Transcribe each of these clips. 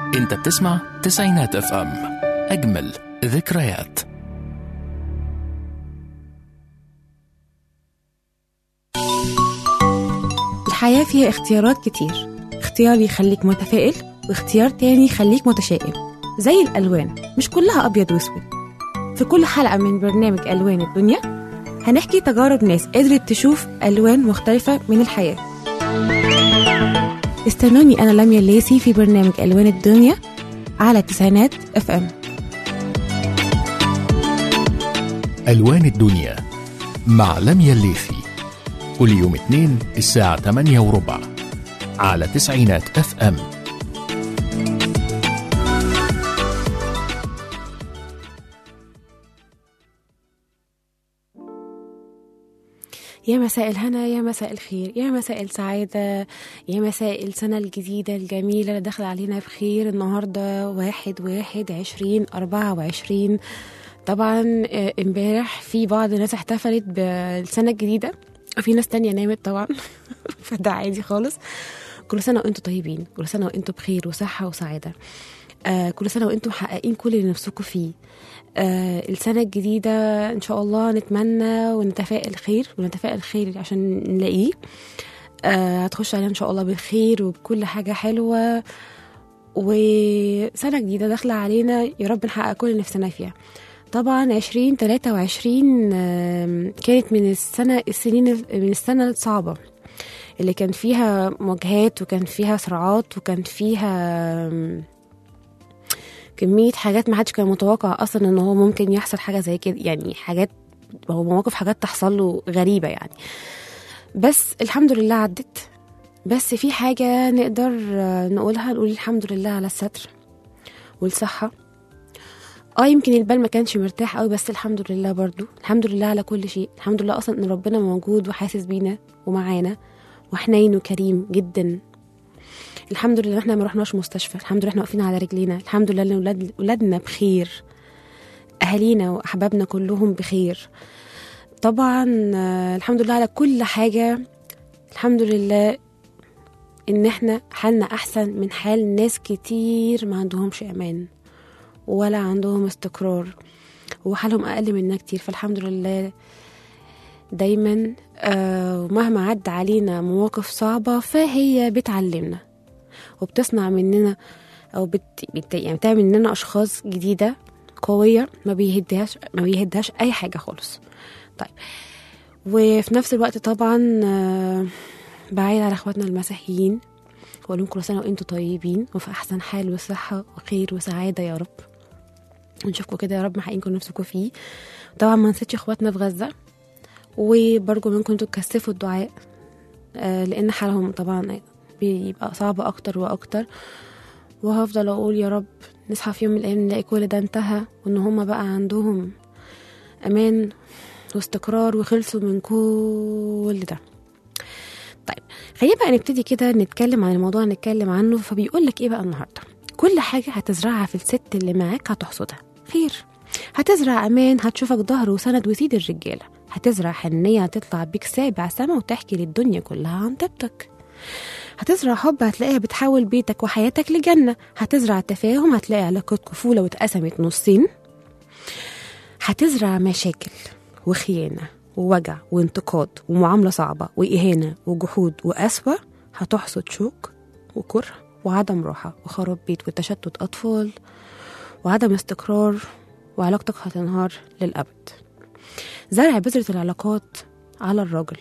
انت بتسمع تسعينات اف ام اجمل ذكريات الحياة فيها اختيارات كتير اختيار يخليك متفائل واختيار تاني يخليك متشائم زي الألوان مش كلها أبيض وأسود في كل حلقة من برنامج ألوان الدنيا هنحكي تجارب ناس قدرت تشوف ألوان مختلفة من الحياة استنوني أنا لميا الليسي في برنامج ألوان الدنيا على تسعينات اف ام ألوان الدنيا مع لميا الليثي كل يوم اثنين الساعة 8 وربع على تسعينات اف ام يا مساء الهنا يا مساء الخير يا مساء السعادة يا مساء السنة الجديدة الجميلة اللي داخلة علينا بخير النهاردة واحد واحد عشرين أربعة وعشرين طبعا آه، امبارح في بعض الناس احتفلت بالسنة الجديدة وفي ناس تانية نامت طبعا فده عادي خالص كل سنة وانتم طيبين كل سنة وانتم بخير وصحة وسعادة آه كل سنة وانتم محققين كل اللي نفسكم فيه آه السنة الجديدة إن شاء الله نتمنى ونتفائل خير ونتفائل خير عشان نلاقيه آه هتخش علينا إن شاء الله بالخير وبكل حاجة حلوة وسنة جديدة داخلة علينا يا رب نحقق كل اللي نفسنا فيها طبعا عشرين تلاتة وعشرين آم، كانت من السنة السنين من السنة الصعبة اللي كان فيها مواجهات وكان فيها صراعات وكان فيها آم، كمية حاجات ما حدش كان متوقع أصلا إن هو ممكن يحصل حاجة زي كده يعني حاجات هو مواقف حاجات تحصل له غريبة يعني بس الحمد لله عدت بس في حاجة نقدر آه، نقولها نقول الحمد لله على الستر والصحة اه يمكن البال ما كانش مرتاح قوي بس الحمد لله برضو الحمد لله على كل شيء الحمد لله اصلا ان ربنا موجود وحاسس بينا ومعانا وحنين وكريم جدا الحمد لله احنا ما رحناش مستشفى الحمد لله احنا واقفين على رجلينا الحمد لله ان ولاد ولادنا بخير اهالينا واحبابنا كلهم بخير طبعا آه، الحمد لله على كل حاجه الحمد لله ان احنا حالنا احسن من حال ناس كتير ما عندهمش امان ولا عندهم استقرار وحالهم اقل مننا كتير فالحمد لله دايما آه، ومهما عدى علينا مواقف صعبة فهي بتعلمنا وبتصنع مننا او بت... بت... يعني بتعمل مننا اشخاص جديده قويه ما بيهدهاش ما بيهدهاش اي حاجه خالص طيب وفي نفس الوقت طبعا آه، بعيد على اخواتنا المسيحيين واقول لهم كل سنه وانتم طيبين وفي احسن حال وصحه وخير وسعاده يا رب ونشوفكم كده يا رب محققين كل نفسكم فيه طبعا ما نسيتش اخواتنا في غزه وبرجو منكم انتوا تكثفوا الدعاء آه، لان حالهم طبعا بيبقى صعب اكتر واكتر وهفضل اقول يا رب نصحى في يوم من الايام نلاقي كل ده انتهى وان هما بقى عندهم امان واستقرار وخلصوا من كل ده طيب خلينا بقى نبتدي كده نتكلم عن الموضوع اللي نتكلم عنه فبيقول لك ايه بقى النهارده كل حاجه هتزرعها في الست اللي معاك هتحصدها خير هتزرع امان هتشوفك ظهر وسند وسيد الرجاله هتزرع حنيه هتطلع بيك سابع سما وتحكي للدنيا كلها عن طيبتك هتزرع حب هتلاقيها بتحول بيتك وحياتك لجنة هتزرع تفاهم هتلاقي علاقتكم فولة واتقسمت نصين هتزرع مشاكل وخيانة ووجع وانتقاد ومعاملة صعبة وإهانة وجحود وقسوة هتحصد شوك وكره وعدم راحة وخراب بيت وتشتت أطفال وعدم استقرار وعلاقتك هتنهار للأبد زرع بذرة العلاقات على الراجل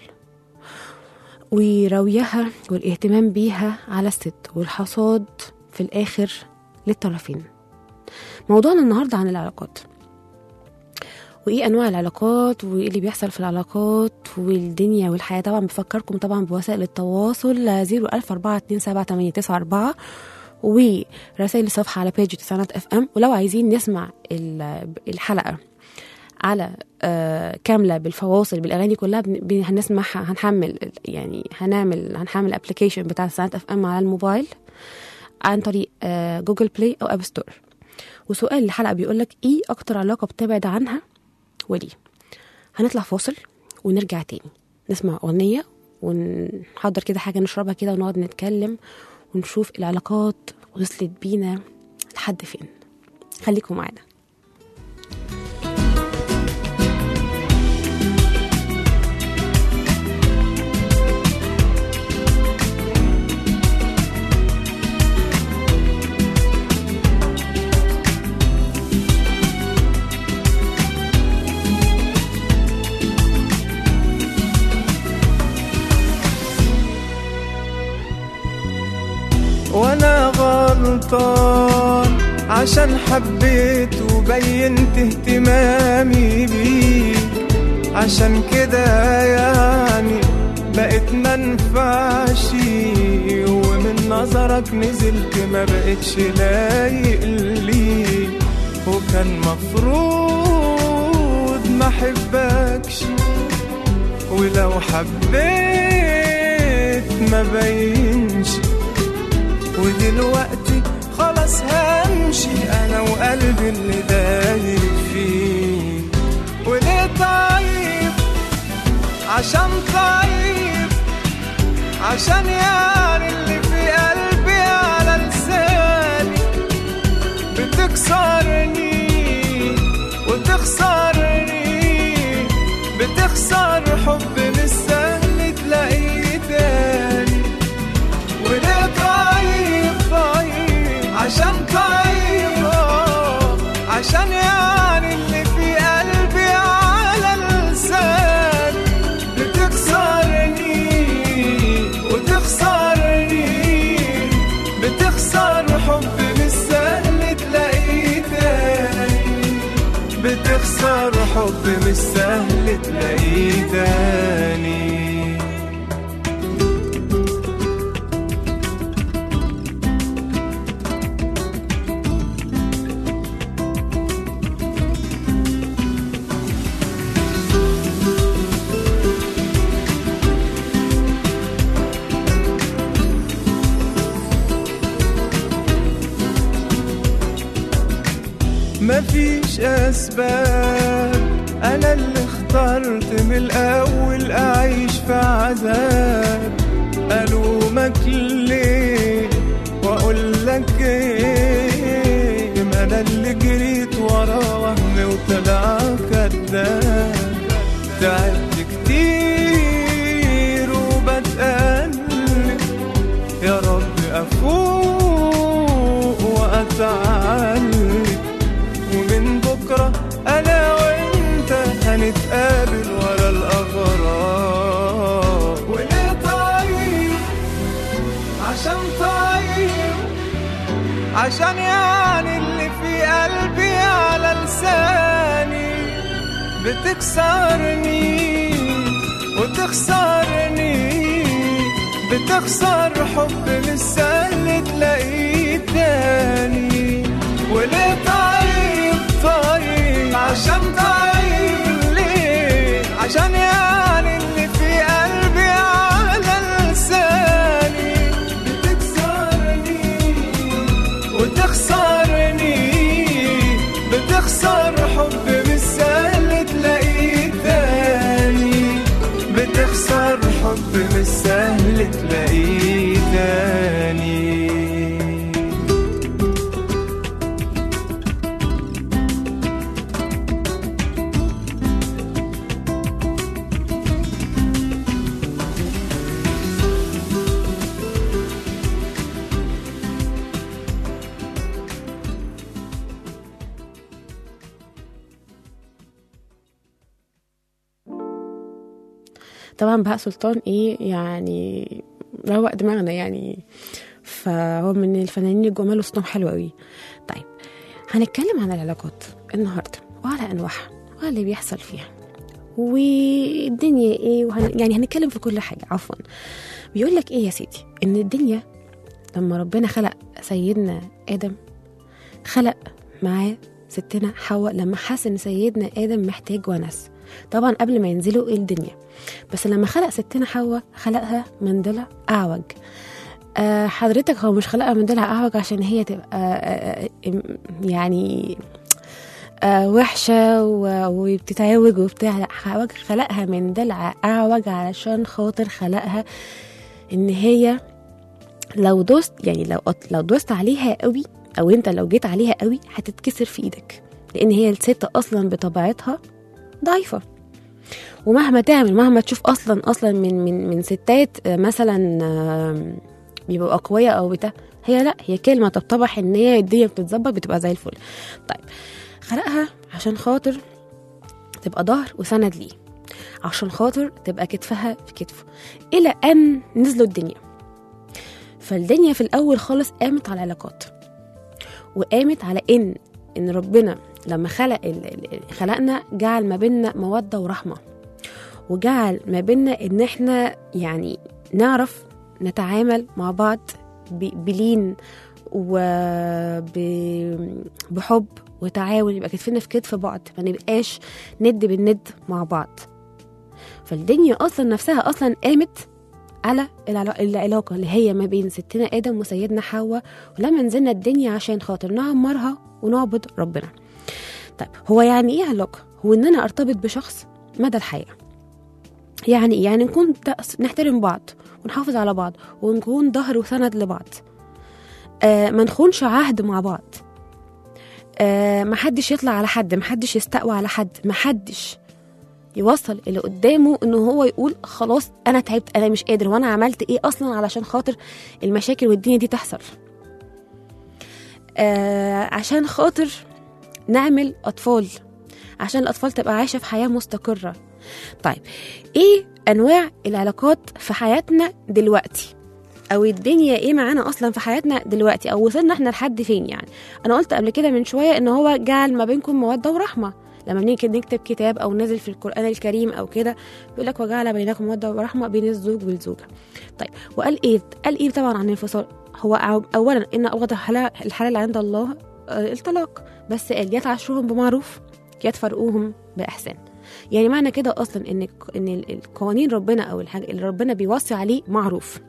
ورويها والاهتمام بيها على الست والحصاد في الآخر للطرفين موضوعنا النهاردة عن العلاقات وإيه أنواع العلاقات وإيه اللي بيحصل في العلاقات والدنيا والحياة طبعا بفكركم طبعا بوسائل التواصل 014278994 ورسائل الصفحة على بيج تسعينات اف ام ولو عايزين نسمع ال- الحلقة على آه كامله بالفواصل بالاغاني كلها بن- بن- هنسمعها هنحمل يعني هنعمل هنحمل الابلكيشن بتاع ساعات اف ام على الموبايل عن طريق آه جوجل بلاي او اب ستور وسؤال الحلقه بيقول لك ايه اكتر علاقه بتبعد عنها وليه هنطلع فاصل ونرجع تاني نسمع اغنيه ونحضر كده حاجه نشربها كده ونقعد نتكلم ونشوف العلاقات وصلت بينا لحد فين خليكم معانا وانا غلطان عشان حبيت وبينت اهتمامي بيك عشان كده يعني بقيت منفعش ومن نظرك نزلت ما بقتش لايق ليك وكان مفروض ما احبكش ولو حبيت ما بينش ودلوقتي خلاص همشي انا وقلبي اللي دايب فيه وليه طيب عشان طيب عشان يعني اللي في قلبي على لساني بتكسرني وتخسرني بتخسر حب مش سهل تلاقيه تاني وليه طيب طيب عشان طيب آه، عشان يعني اللي في قلبي على لسان بتكسرني وتخسرني بتخسر حب مش سهل تلاقيه تاني بتخسر حب مش سهل تلاقيه تاني مفيش أسباب أنا اللي اخترت من الأول أعيش في عذاب ألومك ليه وأقول لك إيه ما أنا اللي جريت ورا وهم وطلع كداب تعبت كتير وبتقلب يا رب أفوق وأتعلم ومن بكرة أنا وأنت هنتقابل ورا الأغراب وليه طيب عشان طيب عشان يعني اللي في قلبي على لساني بتكسرني وتخسرني بتخسر حب مش سهل تلاقيه تاني وليه طيب طيب عشان طيب ليه عشان يعني اللي في قلبي على لساني بتكسرني وتخسرني بتخسر حب مش سهل تلاقيه تاني بتخسر حب مش سهل تلاقيه تاني طبعا بهاء سلطان ايه يعني روق دماغنا يعني فهو من الفنانين الجمال وصوتهم حلو قوي طيب هنتكلم عن العلاقات النهارده وعلى انواعها وعلى اللي بيحصل فيها والدنيا ايه وهن... يعني هنتكلم في كل حاجه عفوا بيقول لك ايه يا سيدي ان الدنيا لما ربنا خلق سيدنا ادم خلق معاه ستنا حواء لما حس ان سيدنا ادم محتاج ونس طبعا قبل ما ينزلوا الدنيا بس لما خلق ستنا حواء خلقها من ضلع اعوج آه حضرتك هو مش خلقها من ضلع اعوج عشان هي تبقى آه آه يعني آه وحشة و- وبتتعوج وبتاع لا حواء خلقها من ضلع أعوج علشان خاطر خلقها إن هي لو دوست يعني لو لو دوست عليها قوي او انت لو جيت عليها قوي هتتكسر في ايدك لان هي الست اصلا بطبيعتها ضعيفه ومهما تعمل مهما تشوف اصلا اصلا من من من ستات آه، مثلا آه، بيبقوا اقوياء او بتاع هي لا هي كلمه تتضح ان هي الدنيا بتتظبط بتبقى زي الفل طيب خلقها عشان خاطر تبقى ظهر وسند ليه عشان خاطر تبقى كتفها في كتفه الى ان نزلوا الدنيا فالدنيا في الاول خالص قامت على العلاقات وقامت على ان ان ربنا لما خلق ال- ال- خلقنا جعل ما بيننا موده ورحمه وجعل ما بيننا ان احنا يعني نعرف نتعامل مع بعض ب- بلين وبحب وتعاون يبقى كتفنا في كتف بعض ما نبقاش ند بالند مع بعض فالدنيا اصلا نفسها اصلا قامت على العلا- العلاقه اللي هي ما بين ستنا ادم وسيدنا حواء ولما نزلنا الدنيا عشان خاطر نعمرها ونعبد ربنا طيب هو يعني ايه علاقه هو ان انا ارتبط بشخص مدى الحياه يعني إيه؟ يعني نكون ت- نحترم بعض ونحافظ على بعض ونكون ظهر وسند لبعض آه ما نخونش عهد مع بعض آه محدش يطلع على حد محدش يستقوى على حد محدش يوصل اللي قدامه انه هو يقول خلاص انا تعبت انا مش قادر وانا عملت ايه اصلا علشان خاطر المشاكل والدنيا دي تحصل آه عشان خاطر نعمل اطفال عشان الاطفال تبقى عايشه في حياه مستقره طيب ايه انواع العلاقات في حياتنا دلوقتي او الدنيا ايه معانا اصلا في حياتنا دلوقتي او وصلنا احنا لحد فين يعني انا قلت قبل كده من شويه ان هو جعل ما بينكم موده ورحمه لما بنيجي نكتب كتاب او نازل في القران الكريم او كده بيقول لك وجعل بينكم موده ورحمه بين الزوج والزوجه طيب وقال ايه قال ايه طبعا عن الانفصال هو أو- اولا ان ابغض الحلال الحلال عند الله آه، الطلاق بس قال يا تعاشروهم بمعروف يا تفرقوهم باحسان يعني معنى كده اصلا ان ان ال- القوانين ربنا او الحاجه اللي ربنا بيوصي عليه معروف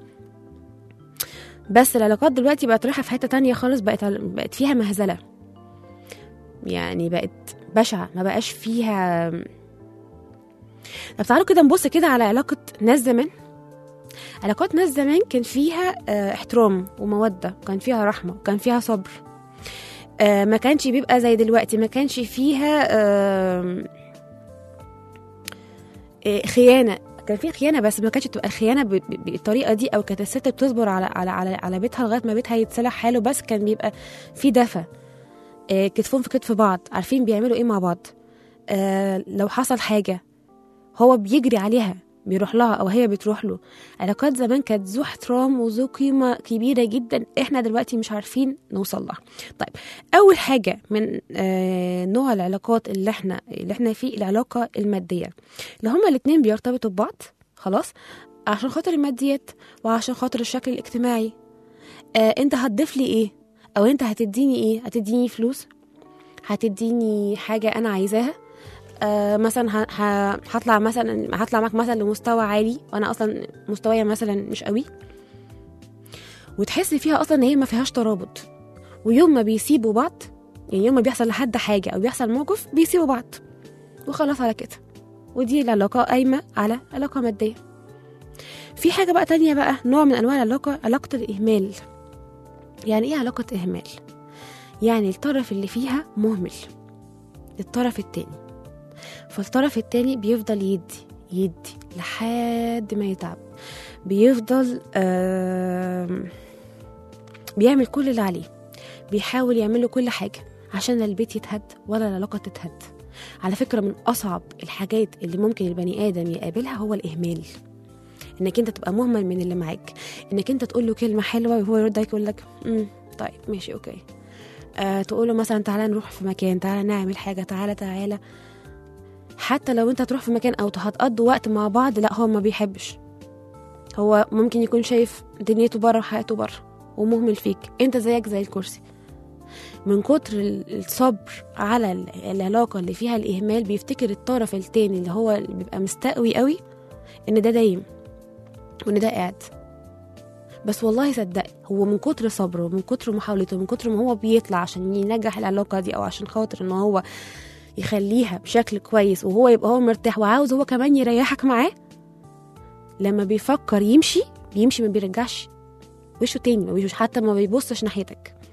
بس العلاقات دلوقتي بقت رايحه في حته تانية خالص بقت بقت فيها مهزله يعني بقت بشعه ما بقاش فيها طب تعالوا كده نبص كده على علاقه ناس زمان علاقات ناس زمان كان فيها آه، احترام وموده كان فيها رحمه كان فيها صبر آه، ما كانش بيبقى زي دلوقتي ما كانش فيها آم، آه، خيانه كان في خيانه بس ما كانتش تبقى الخيانه ب- ب- بالطريقه دي او كانت الست بتصبر على على على, على بيتها لغايه ما بيتها يتصلح حاله بس كان بيبقى في دفى آه، كتفهم في كتف بعض عارفين بيعملوا ايه مع بعض آه، لو حصل حاجه هو بيجري عليها بيروح لها او هي بتروح له علاقات زمان كانت ذو احترام وذو قيمه كبيره جدا احنا دلوقتي مش عارفين نوصل لها طيب اول حاجه من آه نوع العلاقات اللي احنا اللي احنا فيه العلاقه الماديه اللي هما الاتنين بيرتبطوا ببعض خلاص عشان خاطر الماديات وعشان خاطر الشكل الاجتماعي آه انت هتضيف لي ايه او انت هتديني ايه هتديني فلوس هتديني حاجه انا عايزاها آه مثلا ه- ه- هطلع مثلا هطلع معاك مثلا لمستوى عالي وانا اصلا مستوايا مثلا مش قوي وتحس فيها اصلا ان هي ما فيهاش ترابط ويوم ما بيسيبوا بعض يعني يوم ما بيحصل لحد حاجه او بيحصل موقف بيسيبوا بعض وخلاص على كده ودي العلاقه قايمه على علاقه ماديه في حاجه بقى تانية بقى نوع من انواع العلاقه علاقه الاهمال يعني ايه علاقه اهمال يعني الطرف اللي فيها مهمل للطرف التاني فالطرف التاني بيفضل يدي يدي لحد ما يتعب بيفضل آم، بيعمل كل اللي عليه بيحاول يعمل له كل حاجة عشان لا البيت يتهد ولا العلاقة تتهد على فكرة من أصعب الحاجات اللي ممكن البني آدم يقابلها هو الإهمال إنك أنت تبقى مهمل من اللي معاك إنك أنت تقول له كلمة حلوة وهو يرد عليك يقول لك "أمم، طيب ماشي أوكي آه تقول له مثلا تعالى نروح في مكان تعالى نعمل حاجة تعالى تعالى حتى لو انت تروح في مكان او هتقضوا وقت مع بعض لا هو ما بيحبش هو ممكن يكون شايف دنيته بره وحياته بره ومهمل فيك انت زيك زي الكرسي من كتر ال- الصبر على ال- العلاقة اللي فيها الإهمال بيفتكر الطرف التاني اللي هو اللي بيبقى مستقوي قوي إن ده دايم وإن ده قاعد بس والله صدقني هو من كتر صبره ومن كتر محاولته ومن كتر ما هو بيطلع عشان ينجح العلاقة دي أو عشان خاطر إن هو يخليها بشكل كويس وهو يبقى هو مرتاح وعاوز هو كمان يريحك معاه لما بيفكر يمشي بيمشي ما بيرجعش وشه تاني ما بيجوش حتى ما بيبصش ناحيتك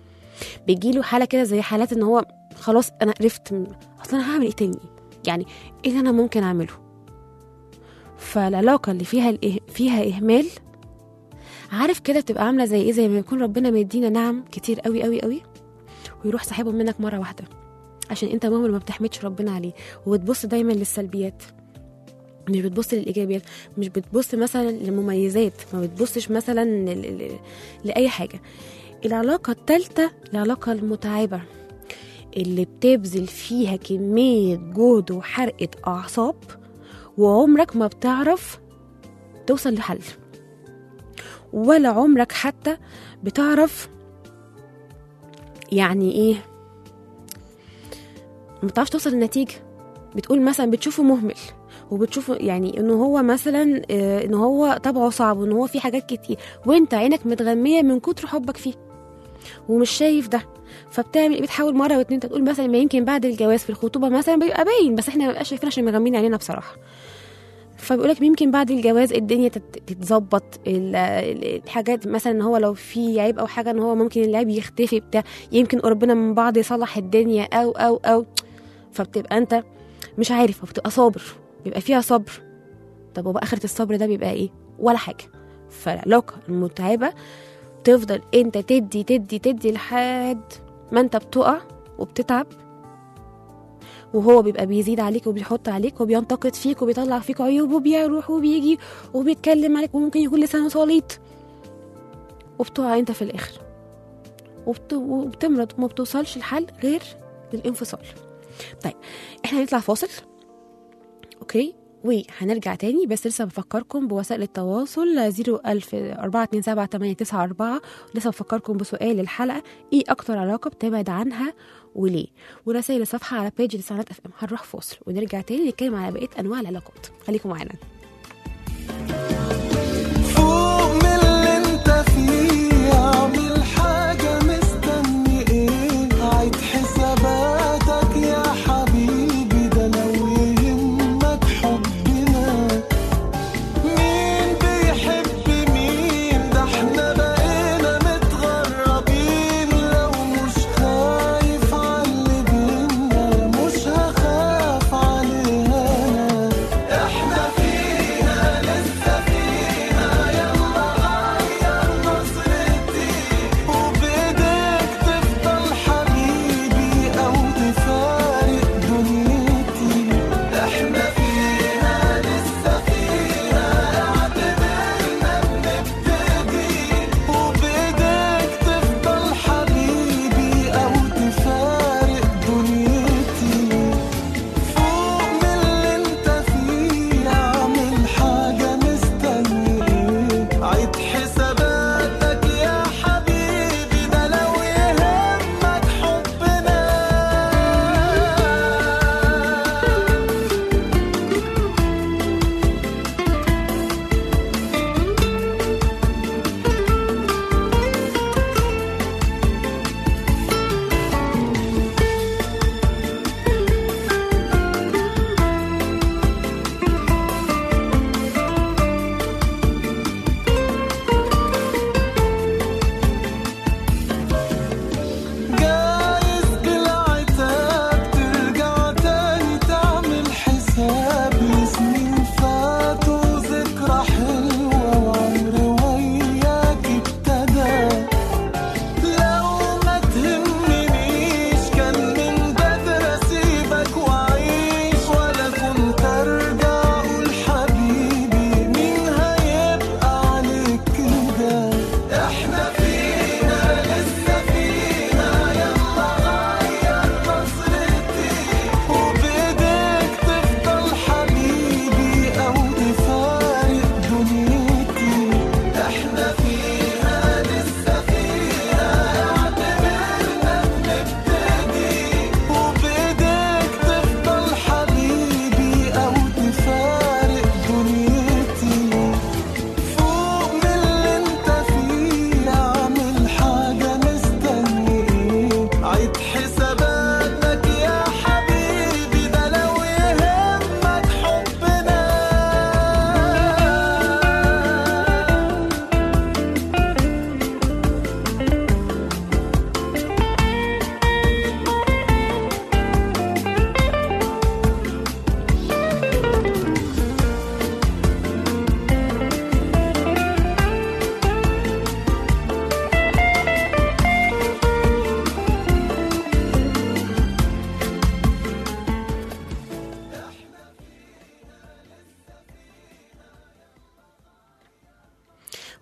بيجيله حاله كده زي حالات ان هو خلاص انا عرفت م- اصلا انا هعمل ايه تاني يعني ايه اللي انا ممكن اعمله فالعلاقه اللي فيها الإه... فيها اهمال عارف كده بتبقى عامله زي ايه زي ما يكون ربنا مدينا نعم كتير قوي قوي قوي ويروح ساحبهم منك مره واحده عشان انت مهمل ما بتحمدش ربنا عليه وبتبص دايما للسلبيات مش بتبص للايجابيات مش بتبص مثلا للمميزات ما بتبصش مثلا ل... ل... لاي حاجه العلاقه الثالثه العلاقه المتعبه اللي بتبذل فيها كميه جهد وحرقه اعصاب وعمرك ما بتعرف توصل لحل ولا عمرك حتى بتعرف يعني ايه ما بتعرفش توصل لنتيجه بتقول مثلا بتشوفه مهمل وبتشوفه يعني انه هو مثلا آه، ان هو طبعه صعب وان هو في حاجات كتير وانت عينك متغميه من كتر حبك فيه ومش شايف ده فبتعمل ايه بتحاول مره واتنين تقول مثلا ما يمكن بعد الجواز في الخطوبه مثلا بيبقى باين بس احنا ما بنبقاش شايفين عشان مغمين علينا بصراحه فبيقول لك يمكن بعد الجواز الدنيا تت- تتظبط ال- ال- الحاجات مثلا ان هو لو في عيب او حاجه ان هو ممكن العيب يختفي بتاع يمكن قربنا من بعض يصلح الدنيا او او او فبتبقى انت مش عارف وبتبقى صابر بيبقى فيها صبر طب وبقى اخره الصبر ده بيبقى ايه ولا حاجه فالعلاقه المتعبه تفضل انت تدي تدي تدي لحد ما انت بتقع وبتتعب وهو بيبقى بيزيد عليك وبيحط عليك وبينتقد فيك وبيطلع فيك عيوب وبيروح وبيجي وبيتكلم عليك وممكن يكون لسانه سليط وبتقع انت في الاخر وبت... وبتمرض وما بتوصلش الحل غير للانفصال طيب احنا هنطلع فاصل اوكي وهنرجع تاني بس لسه بفكركم بوسائل التواصل 01000 427 لسه بفكركم بسؤال الحلقة ايه اكتر علاقة بتبعد عنها وليه ورسائل الصفحة على بيج لسانات اف ام هنروح فاصل ونرجع تاني نتكلم على بقية انواع العلاقات خليكم معانا فوق من اللي انت فيه اعمل حاجة مستني ايه عيد حساباتك يا حبيبي ده لو يهمك حبنا مين بيحب مين ده احنا بقينا متغربين لو مش خايف عاللي بينا مش هخاف عليها احنا في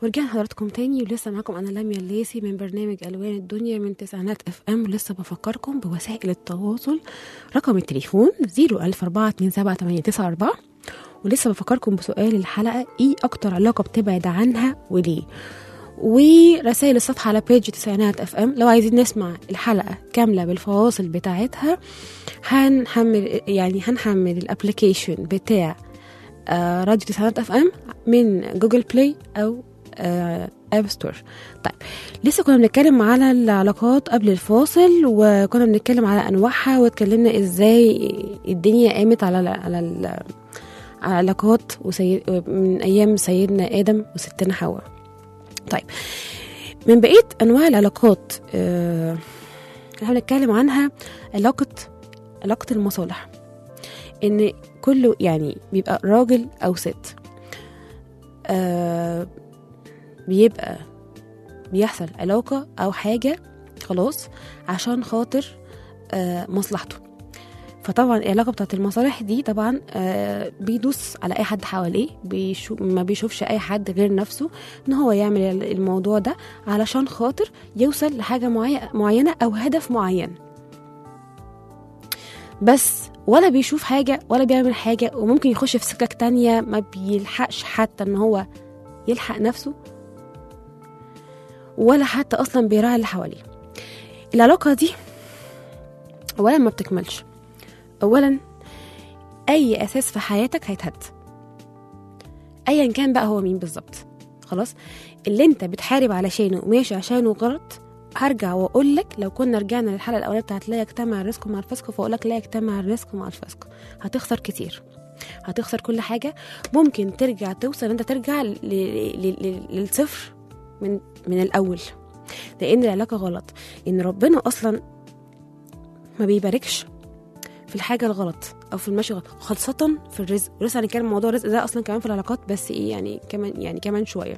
ورجعنا حضراتكم تاني ولسه معاكم انا لميا الليسي من برنامج الوان الدنيا من تسعينات اف ام ولسه بفكركم بوسائل التواصل رقم التليفون 014278994 ولسه بفكركم بسؤال الحلقه ايه اكتر علاقه بتبعد عنها وليه ورسائل الصفحه على بيج تسعينات اف ام لو عايزين نسمع الحلقه كامله بالفواصل بتاعتها هنحمل يعني هنحمل الابلكيشن بتاع آه، راديو تسعينات اف ام من جوجل بلاي او آه، اب ستور طيب لسه كنا بنتكلم على العلاقات قبل الفاصل وكنا بنتكلم على انواعها واتكلمنا ازاي الدنيا قامت على ال على ال على العلاقات وسيد من ايام سيدنا ادم وستنا حواء طيب من بقيه انواع العلاقات آه، اللي احنا بنتكلم عنها علاقه علاقه المصالح ان كله يعني بيبقى راجل او ست آه بيبقى بيحصل علاقة أو حاجة خلاص عشان خاطر آه مصلحته فطبعا العلاقة بتاعت المصالح دي طبعا آه بيدوس على أي حد حواليه بيشو ما بيشوفش أي حد غير نفسه إن هو يعمل الموضوع ده علشان خاطر يوصل لحاجة معي- معينة أو هدف معين بس ولا بيشوف حاجة ولا بيعمل حاجة وممكن يخش في سكك تانية ما بيلحقش حتى ان هو يلحق نفسه ولا حتى اصلا بيراعي اللي حواليه العلاقة دي اولا ما بتكملش اولا اي اساس في حياتك هيتهد ايا كان بقى هو مين بالظبط خلاص اللي انت بتحارب علشانه وماشي عشانه غلط هرجع واقول لك لو كنا رجعنا للحلقه الاولانيه بتاعت لا يجتمع الرزق مع الفسق فاقول لك لا يجتمع الرزق مع الفسق هتخسر كتير هتخسر كل حاجه ممكن ترجع توصل انت ترجع ل- ل- ل- للصفر من من الاول لان العلاقه غلط ان ربنا اصلا ما بيباركش في الحاجه الغلط او في المشي غلط خاصه في الرزق ولسه هنتكلم موضوع الرزق ده اصلا كمان في العلاقات بس ايه يعني كمان يعني كمان شويه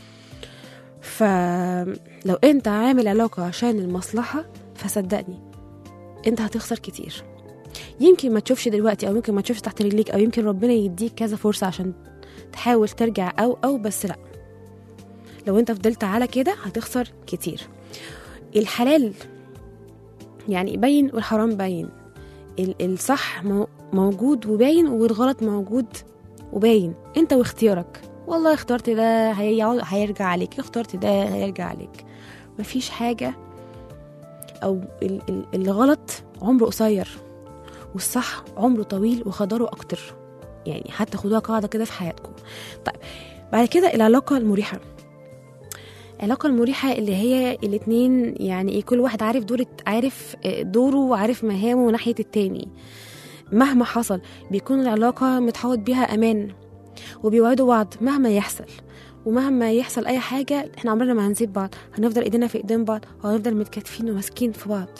فلو انت عامل علاقة عشان المصلحة فصدقني انت هتخسر كتير يمكن ما تشوفش دلوقتي او يمكن ما تشوفش تحت رجليك او يمكن ربنا يديك كذا فرصة عشان تحاول ترجع او او بس لا لو انت فضلت على كده هتخسر كتير الحلال يعني باين والحرام باين ال- الصح مو- موجود وباين والغلط موجود وباين انت واختيارك والله اخترت ده هيعود هيرجع عليك اخترت ده هيرجع عليك مفيش حاجة أو ال- ال- الغلط عمره قصير والصح عمره طويل وخضره أكتر يعني حتى خدوها قاعدة كده في حياتكم طيب بعد كده العلاقة المريحة العلاقة المريحة اللي هي الاتنين يعني ايه كل واحد عارف دور عارف آه، دوره وعارف مهامه ناحية التاني مهما حصل بيكون العلاقة متحوط بيها أمان وبيوعدوا بعض مهما يحصل ومهما يحصل اي حاجه احنا عمرنا ما هنسيب بعض هنفضل ايدينا في ايدين بعض وهنفضل متكاتفين وماسكين في بعض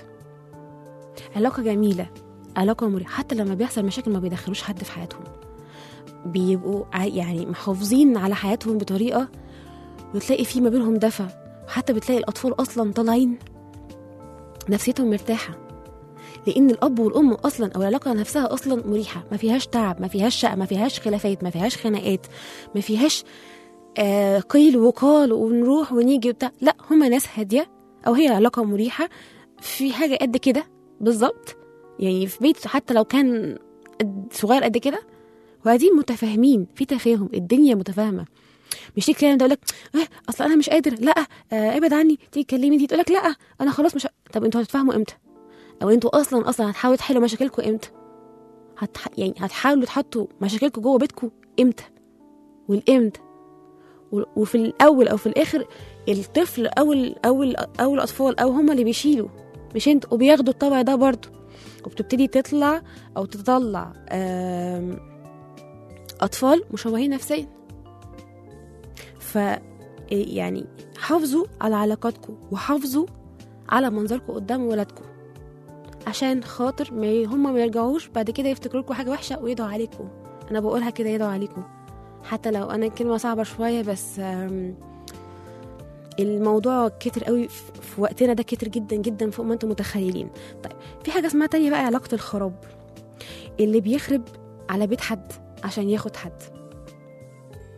علاقه جميله علاقه مريحه حتى لما بيحصل مشاكل ما بيدخلوش حد في حياتهم بيبقوا ع- يعني محافظين على حياتهم بطريقه وتلاقي في ما بينهم دفى وحتى بتلاقي الاطفال اصلا طالعين نفسيتهم مرتاحه لان الاب والام اصلا او العلاقه نفسها اصلا مريحه ما فيهاش تعب ما فيهاش شقه ما فيهاش خلافات ما فيهاش خناقات ما فيهاش آه قيل وقال ونروح ونيجي وبتاع لا هما ناس هاديه او هي علاقه مريحه في حاجه قد كده بالظبط يعني في بيت حتى لو كان قد- صغير قد كده وقاعدين متفاهمين في تفاهم الدنيا متفاهمه مش تيجي تكلم ده يقول لك اه اصل انا مش قادر لا آه ابعد عني تيجي تكلمي دي تقول لك لا انا خلاص مش ه- طب انتوا هتتفاهموا امتى او انتوا اصلا اصلا هتحاولوا تحلوا مشاكلكم امتى هتح... يعني هتحاولوا تحطوا مشاكلكم جوه بيتكم امتى والامتى و- وفي الاول او في الاخر الطفل او ال- او ال- او الاطفال او هم اللي بيشيلوا مش انت وبياخدوا الطبع ده برضو وبتبتدي تطلع او تطلع آم، اطفال مشوهين نفسيا ف يعني حافظوا على علاقاتكم وحافظوا على منظركم قدام ولادكم عشان خاطر ما هم ما يرجعوش بعد كده يفتكروا لكم حاجه وحشه ويدعوا عليكم انا بقولها كده يدعوا عليكم حتى لو انا كلمه صعبه شويه بس آم، الموضوع كتر قوي في في وقتنا ده كتر جدا جدا فوق ما انتم متخيلين طيب في حاجه اسمها تانية بقى علاقه الخراب اللي بيخرب على بيت حد عشان ياخد حد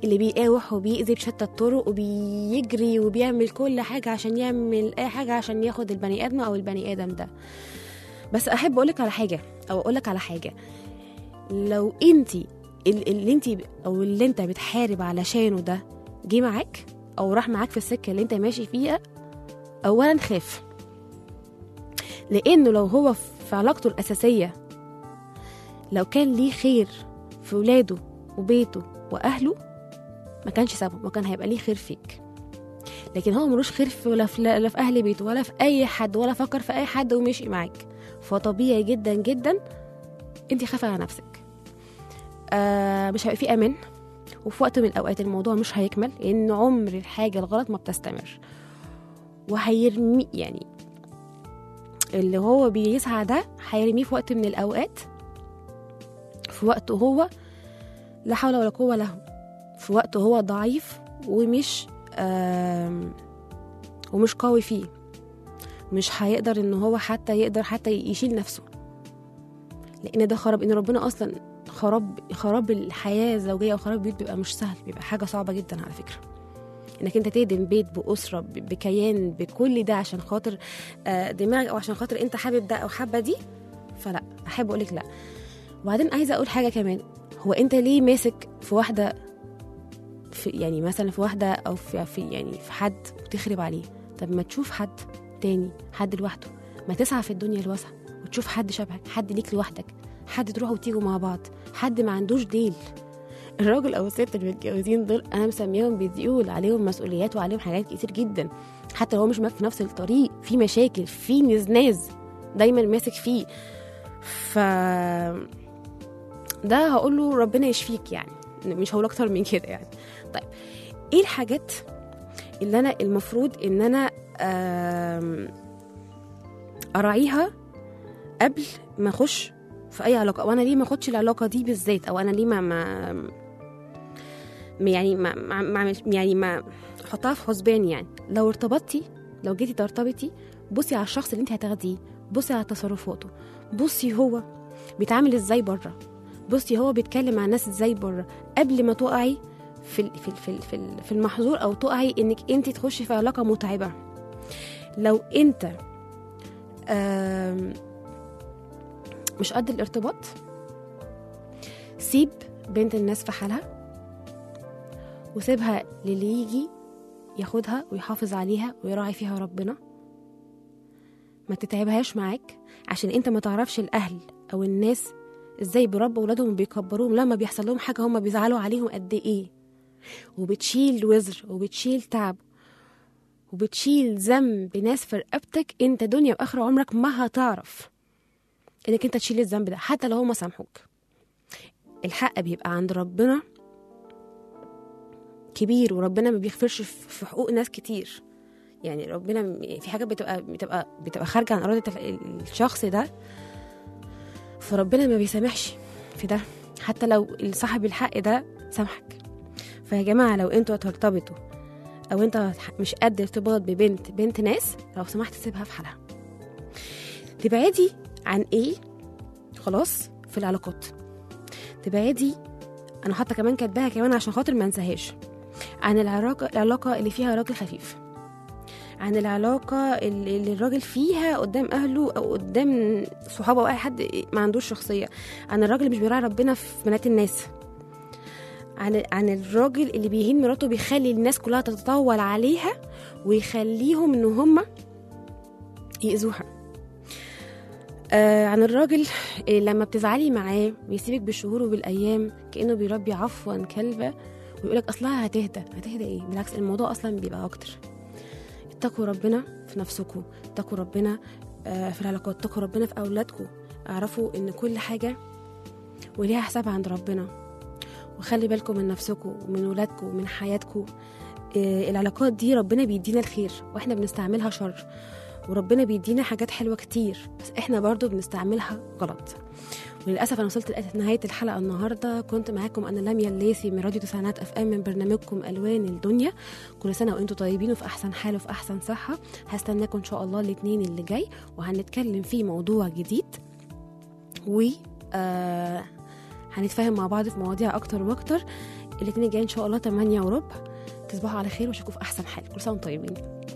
اللي بيقاوح وبيأذي بشتى الطرق وبيجري وبيعمل كل حاجة عشان يعمل أي حاجة عشان ياخد البني آدم أو البني آدم ده بس أحب أقولك على حاجة أو أقولك على حاجة لو انت اللي انت او اللي انت بتحارب علشانه ده جه معاك او راح معاك في السكه اللي انت ماشي فيها اولا خاف لانه لو هو في علاقته الاساسيه لو كان ليه خير في ولاده وبيته واهله ما كانش سابه ما كان هيبقى ليه خير فيك لكن هو ملوش خير في ولا في, لا في اهل بيته ولا في اي حد ولا فكر في اي حد ومشي معاك فطبيعي جدا جدا انت خافه على نفسك آه مش هيبقى في امان وفي وقت من الاوقات الموضوع مش هيكمل لان عمر الحاجه الغلط ما بتستمر وهيرمي يعني اللي هو بيسعى ده هيرميه في وقت من الاوقات في وقته هو لا حول ولا قوه له في وقته هو ضعيف ومش آم، ومش قوي فيه مش هيقدر ان هو حتى يقدر حتى يشيل نفسه لان ده خراب ان ربنا اصلا خراب خراب الحياه الزوجيه وخراب البيوت بيبقى مش سهل بيبقى حاجه صعبه جدا على فكره انك انت تهدم بيت باسره ب- بكيان بكل ده عشان خاطر آه، دماغ او عشان خاطر انت حابب ده او حابه دي فلا احب اقولك لا وبعدين عايزه اقول حاجه كمان هو انت ليه ماسك في واحده في يعني مثلا في واحده او في, في يعني في حد وتخرب عليه طب ما تشوف حد تاني حد لوحده ما تسعى في الدنيا الواسعه وتشوف حد شبهك حد ليك لوحدك حد تروحوا وتيجوا مع بعض حد ما عندوش ديل الراجل او الست اللي متجوزين دول انا مسميهم بديول عليهم مسؤوليات وعليهم حاجات كتير جدا حتى لو هو مش في نفس الطريق في مشاكل في نزناز دايما ماسك فيه ف ده هقول له ربنا يشفيك يعني مش هقول اكتر من كده يعني طيب ايه الحاجات اللي انا المفروض ان انا آم، اراعيها قبل ما اخش في اي علاقه وانا ليه ما اخدش العلاقه دي بالذات او انا ليه ما ما ما- يعني ما, ما, ما يعني ما احطها في حسباني يعني لو ارتبطتي لو جيتي ترتبطي بصي على الشخص اللي انت هتاخديه بصي على تصرفاته بصي هو بيتعامل ازاي بره بصي هو بيتكلم مع الناس ازاي بره قبل ما تقعي في ال- في ال- في ال- في ال- في المحظور او تقعي انك انت تخشي في علاقه متعبه لو انت آم، مش قد الارتباط سيب بنت الناس في حالها وسيبها للي يجي ياخدها ويحافظ عليها ويراعي فيها ربنا ما تتعبهاش معاك عشان انت ما تعرفش الاهل او الناس ازاي بيربوا ولادهم وبيكبروهم لما بيحصل لهم حاجه هم بيزعلوا عليهم قد ايه وبتشيل وزر وبتشيل تعب وبتشيل ذنب ناس في رقبتك انت دنيا واخر عمرك ما هتعرف انك انت تشيل الذنب ده حتى لو هما سامحوك الحق بيبقى عند ربنا كبير وربنا ما بيغفرش في في حقوق ناس كتير يعني ربنا م- في حاجات بتبقى بتبقى بتبقى خارجه عن اراده ال- الشخص ده فربنا ما بيسامحش في ده حتى لو صاحب الحق ده سامحك فيا جماعه لو انتوا هترتبطوا او انت مش قد ارتباط ببنت بنت ناس لو سمحت سيبها في حالها تبعدي عن ايه خلاص في العلاقات تبعدي انا حاطه كمان كاتباها كمان عشان خاطر ما انساهاش عن العلاقه العلاقه اللي فيها راجل خفيف عن العلاقة اللي اللي الراجل فيها قدام أهله أو قدام صحابه أو أي حد ما عندوش شخصية عن الراجل اللي مش بيراعي ربنا في بنات الناس عن عن الراجل اللي بيهين مراته بيخلي الناس كلها تتطاول عليها ويخليهم ان هم يأذوها آه عن الراجل اللي لما بتزعلي معاه بيسيبك بالشهور وبالايام كانه بيربي عفوا كلبه ويقولك اصلها هتهدى هتهدى ايه بالعكس الموضوع اصلا بيبقى اكتر اتقوا ربنا في نفسكم اتقوا ربنا آه في العلاقات اتقوا ربنا في اولادكم اعرفوا ان كل حاجه وليها حساب عند ربنا وخلي بالكم من نفسكم ومن ولادكم ومن حياتكم آه، العلاقات دي ربنا بيدينا الخير واحنا بنستعملها شر وربنا بيدينا حاجات حلوة كتير بس احنا برضو بنستعملها غلط وللأسف أنا وصلت لنهاية الحلقة النهاردة كنت معاكم أنا لميا الليثي من راديو تسعينات أف أم من برنامجكم ألوان الدنيا كل سنة وأنتم طيبين وفي أحسن حال وفي أحسن صحة هستناكم إن شاء الله الاثنين اللي جاي وهنتكلم فيه موضوع جديد و آه هنتفاهم مع بعض في مواضيع أكتر وأكتر الاثنين الجاي ان شاء الله 8 وربع تصبحوا على خير واشوفكم في احسن حال كل سنه وانتم طيبين